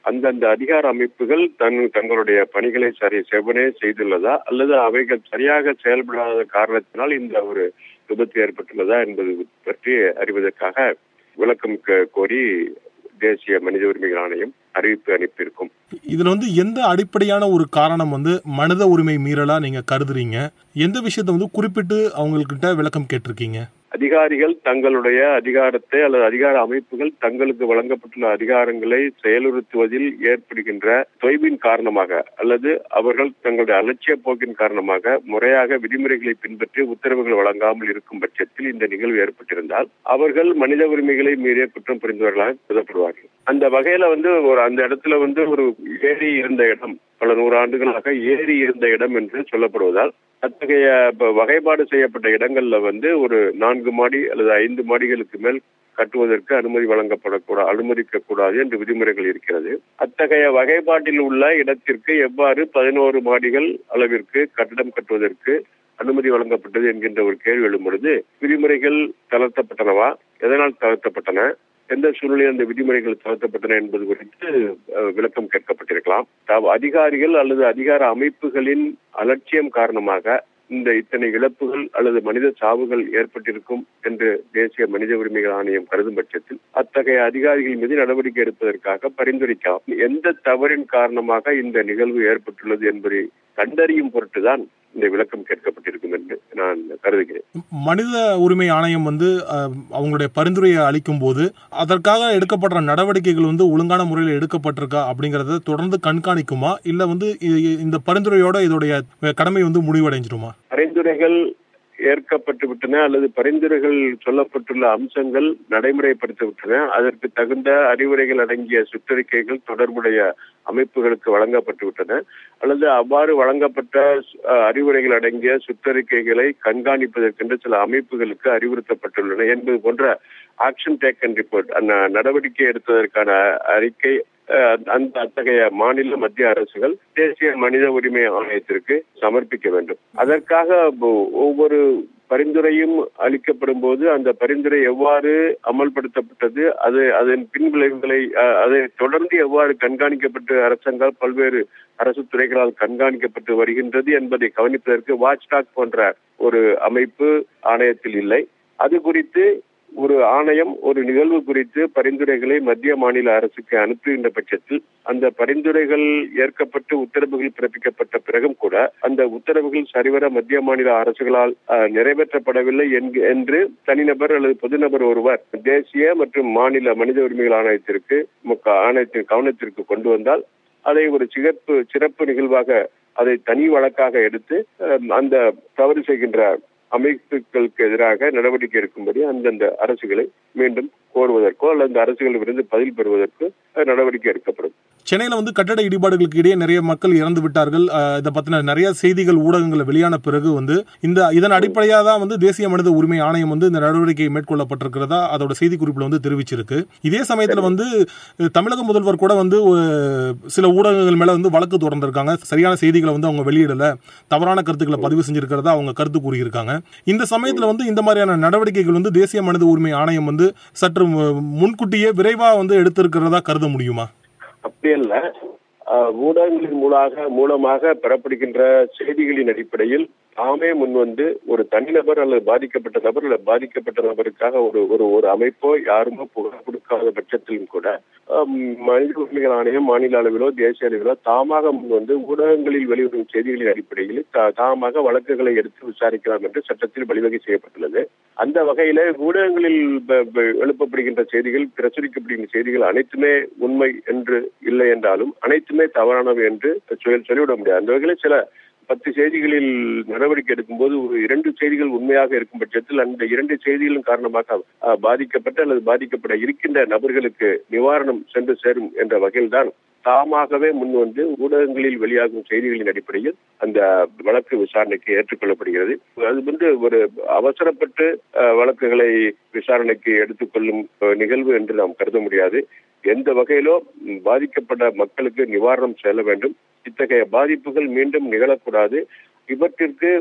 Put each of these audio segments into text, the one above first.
அந்தந்த அதிகார அமைப்புகள் தன் தங்களுடைய பணிகளை சரி செவனே செய்துள்ளதா அல்லது அவைகள் சரியாக செயல்படாத காரணத்தினால் இந்த ஒரு விபத்து ஏற்பட்டுள்ளதா என்பது பற்றி அறிவதற்காக விளக்கம் க- கோரி தேசிய மனித உரிமைகள் ஆணையம் அறிவிப்பு அனுப்பியிருக்கும் இதுல வந்து எந்த அடிப்படையான ஒரு காரணம் வந்து மனித உரிமை மீறலா நீங்க கருதுறீங்க எந்த விஷயத்தை வந்து குறிப்பிட்டு அவங்கக்கிட்ட விளக்கம் கேட்டிருக்கீங்க அதிகாரிகள் தங்களுடைய அதிகாரத்தை அல்லது அதிகார அமைப்புகள் தங்களுக்கு வழங்கப்பட்டுள்ள அதிகாரங்களை செயலுறுத்துவதில் ஏற்படுகின்ற தொய்வின் காரணமாக அல்லது அவர்கள் தங்களுடைய அலட்சிய போக்கின் காரணமாக முறையாக விதிமுறைகளை பின்பற்றி உத்தரவுகள் வழங்காமல் இருக்கும் பட்சத்தில் இந்த நிகழ்வு ஏற்பட்டிருந்தால் அவர்கள் மனித உரிமைகளை மீறிய குற்றம் புரிந்தவர்களாக கருதப்படுவார்கள் அந்த வகையில வந்து ஒரு அந்த இடத்துல வந்து ஒரு ஏரி இருந்த இடம் பல நூறு ஆண்டுகளாக ஏரி இருந்த இடம் என்று சொல்லப்படுவதால் அத்தகைய ப- வகைப்பாடு செய்யப்பட்ட இடங்கள்ல வந்து ஒரு நான்கு மாடி அல்லது ஐந்து மாடிகளுக்கு மேல் கட்டுவதற்கு அனுமதி வழங்கப்படக்கூடாது அனுமதிக்க கூடாது என்று விதிமுறைகள் இருக்கிறது அத்தகைய வகைப்பாட்டில் உள்ள இடத்திற்கு எவ்வாறு பதினோரு மாடிகள் அளவிற்கு கட்டடம் கட்டுவதற்கு அனுமதி வழங்கப்பட்டது என்கின்ற ஒரு கேள்வி எழும் பொழுது விதிமுறைகள் தளர்த்தப்பட்டனவா எதனால் தளர்த்தப்பட்டன எந்த சூழ்நிலையில் அந்த விதிமுறைகள் தளர்த்தப்பட்டன என்பது குறித்து அஹ், விளக்கம் கேட்கப்பட்டிருக்கலாம் தாவ- அதிகாரிகள் அல்லது அதிகார அமைப்புகளின் அலட்சியம் காரணமாக இந்த இத்தனை இழப்புகள் அல்லது மனித சாவுகள் ஏற்பட்டிருக்கும் என்று தேசிய மனித உரிமைகள் ஆணையம் கருதும் பட்சத்தில் அத்தகைய அதிகாரிகள் மீது நடவடிக்கை எடுப்பதற்காக பரிந்துரைக்கலாம் எந்த தவறின் காரணமாக இந்த நிகழ்வு ஏற்பட்டுள்ளது என்பதை கண்டறியும் பொருட்டுதான் இந்த விளக்கம் கேட்கப்பட்டிருக்கும் என்று நான் கருதுகிறேன் மனித உரிமை ஆணையம் வந்து அஹ், அவங்களுடைய பரிந்துரையை அளிக்கும் போது அதற்காக எடுக்கப்படுற நடவடிக்கைகள் வந்து ஒழுங்கான முறையில் எடுக்கப்பட்டிருக்கா அப்படிங்கறத தொடர்ந்து கண்காணிக்குமா இல்ல வந்து இ- இ- இந்த பரிந்துரையோட இதோடைய கடமை வந்து முடிவடைஞ்சிருமா பரிந்துரைகள் ஏற்கப்பட்டு விட்டன அல்லது பரிந்துரைகள் சொல்லப்பட்டுள்ள அம்சங்கள் நடைமுறைப்படுத்தப்பட்டன அதற்கு தகுந்த அறிவுரைகள் அடங்கிய சுற்றறிக்கைகள் தொடர்புடைய அமைப்புகளுக்கு வழங்கப்பட்டு விட்டன அல்லது அவ்வாறு வழங்கப்பட்ட அஹ், அறிவுரைகள் அடங்கிய சுற்றறிக்கைகளை கண்காணிப்பதற்கென்று சில அமைப்புகளுக்கு அறிவுறுத்தப்பட்டுள்ளன என்பது போன்ற ஆக்ஷன் டேக்கன் ரிப்போர்ட் அந்த நடவடிக்கை எடுத்ததற்கான அறிக்கை அஹ், அந்த அத்தகைய மாநில மத்திய அரசுகள் தேசிய மனித உரிமை ஆணையத்திற்கு சமர்ப்பிக்க வேண்டும் அதற்காக ஒ- ஒவ்வொரு பரிந்துரையும் அளிக்கப்படும் போது அந்த பரிந்துரை எவ்வாறு அமல்படுத்தப்பட்டது அது அதன் பின்விளைவுகளை அஹ், அதை தொடர்ந்து எவ்வாறு கண்காணிக்கப்பட்டு அரசாங்கால் பல்வேறு அரசு துறைகளால் கண்காணிக்கப்பட்டு வருகின்றது என்பதை கவனிப்பதற்கு வாட்ச் டாக் போன்ற ஒரு அமைப்பு ஆணையத்தில் இல்லை அது குறித்து ஒரு ஆணையம் ஒரு நிகழ்வு குறித்து பரிந்துரைகளை மத்திய மாநில அரசுக்கு அனுப்புகின்ற பட்சத்தில் அந்த பரிந்துரைகள் ஏற்கப்பட்டு உத்தரவுகள் பிறப்பிக்கப்பட்ட பிறகும் கூட அந்த உத்தரவுகள் சரிவர மத்திய மாநில அரசுகளால் அஹ், நிறைவேற்றப்படவில்லை என்க- என்று தனிநபர் அல்லது பொதுநபர் ஒருவர் தேசிய மற்றும் மாநில மனித உரிமைகள் ஆணையத்திற்கு முக்க- ஆணையத்தின் கவனத்திற்கு கொண்டு வந்தால் அதை ஒரு சிறப்பு சிறப்பு நிகழ்வாக அதை தனி வழக்காக எடுத்து அஹ், அந்த தவறு செய்கின்ற அமைப்புகளுக்கு எதிராக நடவடிக்கை எடுக்கும்படி அந்தந்த அரசுகளை மீண்டும் கோருவதற்கோ அல்லது அந்த அரசுகளிடமிருந்து பதில் பெறுவதற்கு அஹ், நடவடிக்கை எடுக்கப்படும் சென்னையில வந்து கட்டட இடிபாடுகளுக்கு இடையே நிறைய மக்கள் இறந்து விட்டார்கள் அஹ், இதை பத்தின நிறைய செய்திகள் ஊடகங்கள் வெளியான பிறகு வந்து இந்த இதன் அடிப்படையாக தான் வந்து தேசிய மனித உரிமை ஆணையம் வந்து இந்த நடவடிக்கை மேற்கொள்ளப்பட்டிருக்கிறதா அதோட செய்திக்குறிப்பில் வந்து தெரிவிச்சிருக்கு இதே சமயத்துல வந்து அஹ், தமிழக முதல்வர் கூட வந்து ஒரு சில ஊடகங்கள் மேல வந்து வழக்கு தொடர்ந்திருக்காங்க சரியான செய்திகளை வந்து அவங்க வெளியிடல தவறான கருத்துக்களை பதிவு செஞ்சிருக்கிறதா அவங்க கருத்து கூறியிருக்காங்க இந்த சமயத்துல வந்து இந்த மாதிரியான நடவடிக்கைகள் வந்து தேசிய மனித உரிமை ஆணையம் வந்து சற்று மு- முன்கூட்டியே விரைவா வந்து எடுத்திருக்கிறதா கருத முடியுமா அப்படி அல்ல அஹ், ஊடகங்களின் மூலமாக மூலமாக பெறப்படுகின்ற செய்திகளின் அடிப்படையில் தாமே முன்வந்து ஒரு தனிநபர் அல்லது பாதிக்கப்பட்ட நபர் அல்லது பாதிக்கப்பட்ட நபருக்காக ஒரு ஒரு ஒரு அமைப்போ யாருமோ புகார் கொடுக்காத பட்சத்திலும் கூட அஹ், மனித உரிமைகள் ஆணையம் மாநில அளவிலோ தேசிய அளவிலோ தாமாக முன்வந்து ஊடகங்களில் வெளிவரும் செய்திகளின் அடிப்படையில் தா- தாமாக வழக்குகளை எடுத்து விசாரிக்கலாம் என்று சட்டத்தில் வழிவகை செய்யப்பட்டுள்ளது அந்த வகையில ஊடகங்களில் ப- ப- எழுப்பப்படுகின்ற செய்திகள் பிரசுரிக்கப்படுகின்ற செய்திகள் அனைத்துமே உண்மை என்று இல்லை என்றாலும் அனைத்துமே தவறானவை என்று சொல்லி சொல்லிவிட முடியாது அந்த வகையில் சில பத்து செய்திகளில் நடவடிக்கை எடுக்கும்போது ஒரு இரண்டு செய்திகள் உண்மையாக இருக்கும் பட்சத்தில் அந்த இரண்டு செய்திகளின் காரணமாக அஹ், பாதிக்கப்பட்ட அல்லது பாதிக்கப்பட இருக்கின்ற நபர்களுக்கு நிவாரணம் சென்று சேரும் என்ற வகையில்தான் தாமாகவே முன்வந்து ஊடகங்களில் வெளியாகும் செய்திகளின் அடிப்படையில் அந்த வழக்கு விசாரணைக்கு ஏற்றுக்கொள்ளப்படுகிறது அது வந்து ஒரு அவசரப்பட்டு அஹ், வழக்குகளை விசாரணைக்கு எடுத்துக்கொள்ளும் அஹ், நிகழ்வு என்று நாம் கருத முடியாது எந்த வகையிலோ ம், பாதிக்கப்பட்ட மக்களுக்கு நிவாரணம் செல்ல வேண்டும் இத்தகைய பாதிப்புகள் மீண்டும் நிகழக்கூடாது இவற்றிற்கு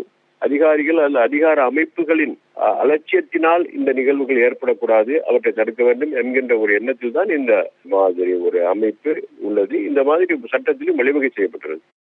அதிகாரிகள் அல்லது அதிகார அமைப்புகளின் அஹ், அலட்சியத்தினால் இந்த நிகழ்வுகள் ஏற்படக்கூடாது அவற்றை தடுக்க வேண்டும் என்கின்ற ஒரு எண்ணத்தில் தான் இந்த மாதிரி ஒரு அமைப்பு உள்ளது இந்த மாதிரி சட்டத்திலும் வழிவகை செய்யப்பட்டுள்ளது